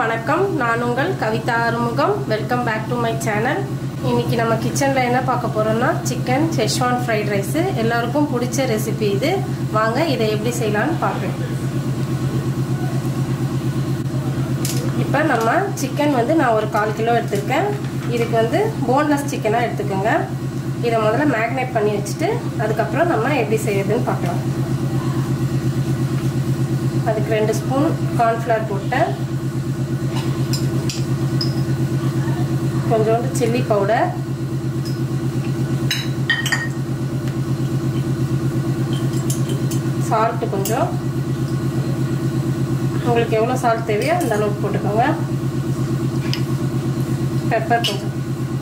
வணக்கம் நான் உங்கள் Kavitha Arumugam welcome back to my channel இன்னைக்கு நம்ம கிச்சனில் என்ன பார்க்க போகிறோம்னா சிக்கன் செஷ்வான் ஃப்ரைட் ரைஸு எல்லாருக்கும் பிடிச்ச ரெசிபி இது வாங்க இதை எப்படி செய்யலான்னு பார்ப்பேன் இப்போ நம்ம சிக்கன் வந்து நான் ஒரு கால் கிலோ எடுத்திருக்கேன் இதுக்கு வந்து போன்லெஸ் சிக்கனாக எடுத்துக்கோங்க இதை முதல்ல மேக்னேட் பண்ணி வச்சுட்டு அதுக்கப்புறம் நம்ம எப்படி செய்யறதுன்னு பார்க்கலாம் அதுக்கு ரெண்டு ஸ்பூன் கார்ன்ஃப்ளவர் போட்டேன் கொஞ்சோண்டு சில்லி பவுடர் சால்ட்டு கொஞ்சம் உங்களுக்கு எவ்வளோ சால்ட் தேவையோ அந்த அளவுக்கு போட்டுக்கோங்க பெப்பர் கொஞ்சம்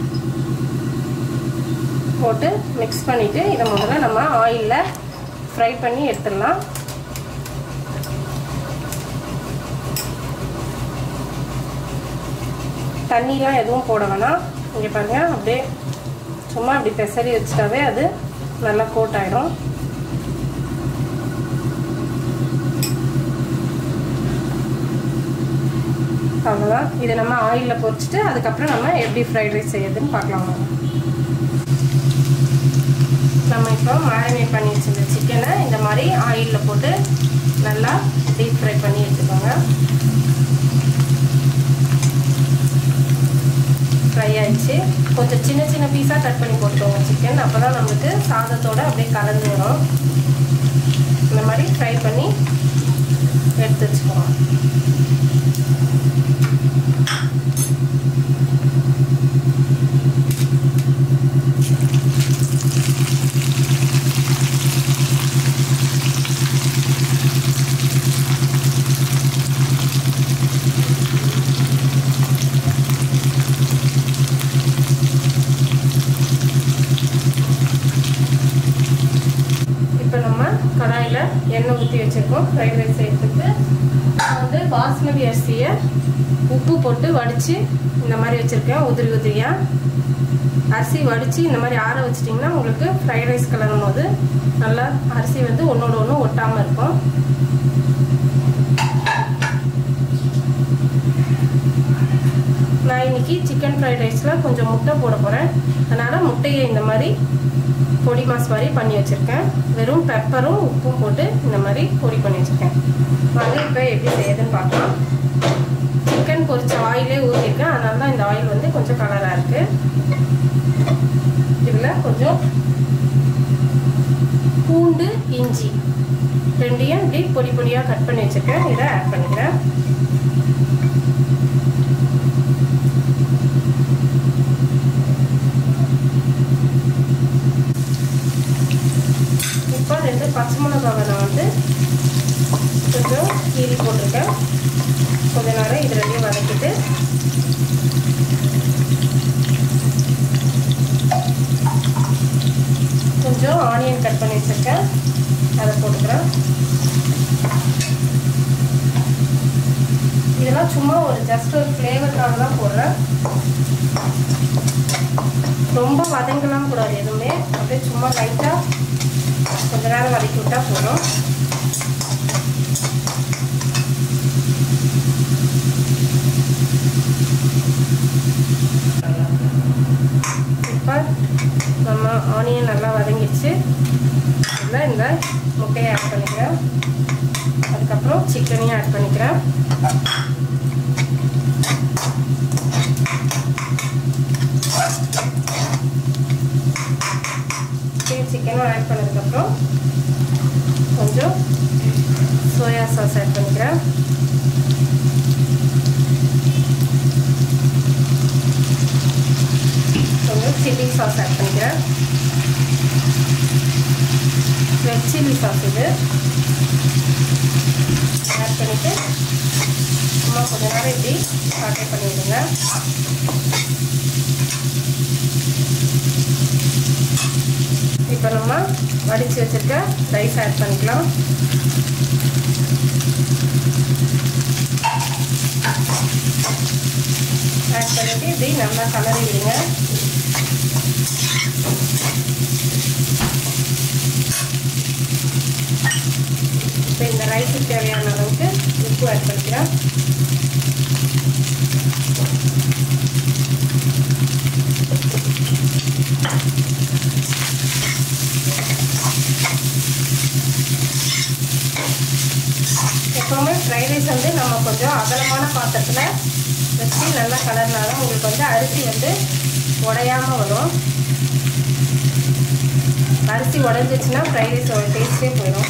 போட்டு மிக்ஸ் பண்ணிவிட்டு இதை முதல்ல நம்ம ஆயிலில் ஃப்ரை பண்ணி எடுத்துடலாம் தண்ணிலாம் எதுவும் போட வேணாம் இங்கே பாருங்கள் அப்படியே சும்மா அப்படி பெசரி வச்சுட்டாவே அது நல்லா கோட் ஆகிடும் அவ்வளோதான் இதை நம்ம ஆயிலில் பொரிச்சிட்டு அதுக்கப்புறம் நம்ம எப்படி ஃப்ரைட் ரைஸ் செய்யறதுன்னு பார்க்கலாம் நம்ம இப்போ மேரினேட் பண்ணி வச்சிருந்த சிக்கனை இந்த மாதிரி ஆயிலில் போட்டு நல்லா டீப் ஃப்ரை பண்ணி எடுத்துக்கோங்க ஃப்ரை ஆயிடுச்சு கொஞ்சம் சின்ன சின்ன பீஸாக கட் பண்ணி போட்டுக்கோங்க சிக்கன் அப்போ தான் நம்மளுக்கு சாதத்தோடு அப்படியே கலந்து வரும் இந்த மாதிரி ஃப்ரை பண்ணி எடுத்து வச்சுக்கோங்க இப்போ நம்ம கடாயில் எண்ணெய் ஊற்றி வச்சுருக்கோம் ஃப்ரைட் ரைஸ் செய்யறதுக்கு வந்து பாஸ்மதி அரிசியை உப்பு போட்டு வடித்து இந்த மாதிரி வச்சுருக்கேன் உதிரி உதிரியாக அரிசி வடித்து இந்த மாதிரி ஆற வச்சிட்டிங்கன்னா உங்களுக்கு ஃப்ரைட் ரைஸ் கலரும் போது நல்லா அரிசி வந்து ஒன்றோட ஒன்று ஒட்டாமல் இருக்கும் நான் இன்னைக்கு சிக்கன் ஃப்ரைட் ரைஸில் கொஞ்சம் முட்டை போட போகிறேன் அதனால் முட்டையை இந்த மாதிரி பொடி மாஸ் மாதிரி பண்ணி வச்சுருக்கேன் வெறும் பெப்பரும் உப்பும் போட்டு இந்த மாதிரி பொடி பண்ணி வச்சுருக்கேன் வாங்க இப்போ எப்படி செய்யுதுன்னு பார்க்கலாம் சிக்கன் பொரிச்ச ஆயிலே ஊற்றிருக்கேன் அதனால தான் இந்த ஆயில் வந்து கொஞ்சம் கலராக இருக்குது இதில் கொஞ்சம் பூண்டு இஞ்சி ரெண்டையும் இப்படி பொடி பொடியாக கட் பண்ணி வச்சுருக்கேன் இதை ஆட் பண்ணிக்கிறேன் இப்போ ரெண்டு பச்சை மிளகாவை நான் வந்து கொஞ்சம் கீரி போட்டிருக்கேன் கொஞ்ச நேரம் இது ரெண்டையும் வதக்கிட்டு கொஞ்சம் ஆனியன் கட் பண்ணி வச்சுருக்கேன் அதை போட்டுக்கிறேன் இதெல்லாம் சும்மா ஒரு ஜஸ்ட் ஒரு ஃப்ளேவருக்காக தான் போடுறேன் ரொம்ப வதங்கலாம் கூடாது எதுவுமே அப்படியே சும்மா லைட்டாக கொஞ்ச நேரம் வதக்கி விட்டால் போதும் இப்போ நம்ம ஆனியன் நல்லா வதங்கிடுச்சு இதில் இந்த முட்டையை ஆட் பண்ணிக்கிறேன் அதுக்கப்புறம் சிக்கனையும் ஆட் பண்ணிக்கிறேன் சிக்கனும் ஆட் பண்ணதுக்கப்புறம் கொஞ்சம் சோயா சாஸ் ஆட் பண்ணிக்கிறேன் கொஞ்சம் சில்லி சாஸ் ஆட் பண்ணிக்கிறேன் ரெட் சில்லி சாஸ் இது ஆட் பண்ணிவிட்டு சும்மா கொஞ்ச நேரம் இப்படி சாட்டை பண்ணிவிடுங்க இப்போ நம்ம வடித்து வச்சுருக்க ரைஸ் ஆட் பண்ணிக்கலாம் ஆட் பண்ணிட்டு இப்படி நல்லா கலரி விடுங்க இப்போ இந்த ரைஸுக்கு தேவையான அளவுக்கு உப்பு ஆட் பண்ணிக்கிறேன் கொஞ்சம் அகலமான பாத்திரத்தில் வச்சு நல்லா கலர்னாலும் உங்களுக்கு வந்து அரிசி வந்து உடையாமல் வரும் அரிசி உடஞ்சிச்சுன்னா ஃப்ரைட் ரைஸோட டேஸ்ட்டே போயிடும்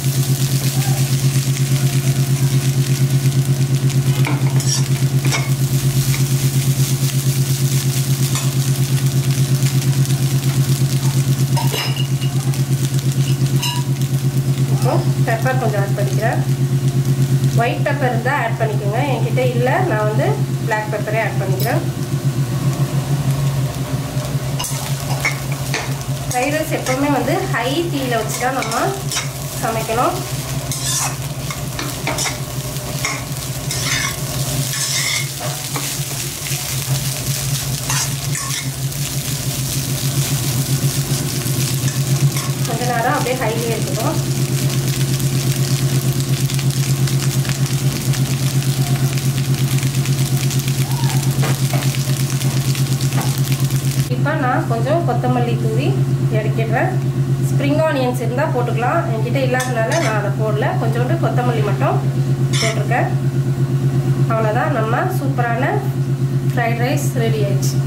இப்போ பெப்பர் கொஞ்சம் ஆட் பண்ணிக்கிறேன் ஒயிட் பெப்பர் இருந்தால் ஆட் பண்ணிக்கோங்க என்கிட்ட இல்லை நான் வந்து பிளாக் பெப்பரே ஆட் பண்ணிக்கிறேன் ஃப்ரைட் ரைஸ் எப்போவுமே வந்து ஹை தீயில் வச்சு தான் நம்ம சமைக்கணும் கொஞ்ச நேரம் அப்படியே ஹைலியே இருக்கணும் இப்போ நான் கொஞ்சம் கொத்தமல்லி தூவி இறக்கிடுறேன் ஸ்ப்ரிங் ஆனியன்ஸ் இருந்தால் போட்டுக்கலாம் என்கிட்ட இல்லாதனால நான் அதை போடல கொஞ்சோண்டு கொத்தமல்லி மட்டும் போட்டிருக்கேன் அவ்வளோதான் நம்ம சூப்பரான ஃப்ரைட் ரைஸ் ரெடி ஆயிடுச்சு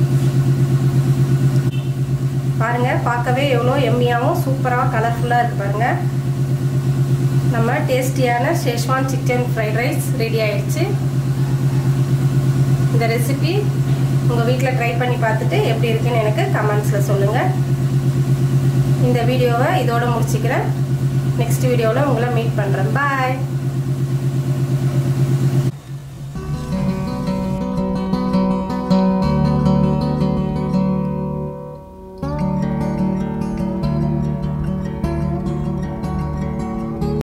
பாருங்கள் பார்க்கவே எவ்வளோ எம்மியாகவும் சூப்பராக கலர்ஃபுல்லாக இருக்குது பாருங்கள் நம்ம டேஸ்டியான Schezwan chicken fried rice ready ஆயிடுச்சு இந்த ரெசிபி உங்கள் வீட்டில் ட்ரை பண்ணி பார்த்துட்டு எப்படி இருக்குன்னு எனக்கு கமெண்ட்ஸில் சொல்லுங்கள் இந்த வீடியோவை இதோட முடிச்சுக்கிறேன் நெக்ஸ்ட் வீடியோவில் உங்களை மீட் பண்ணுறேன் பாய்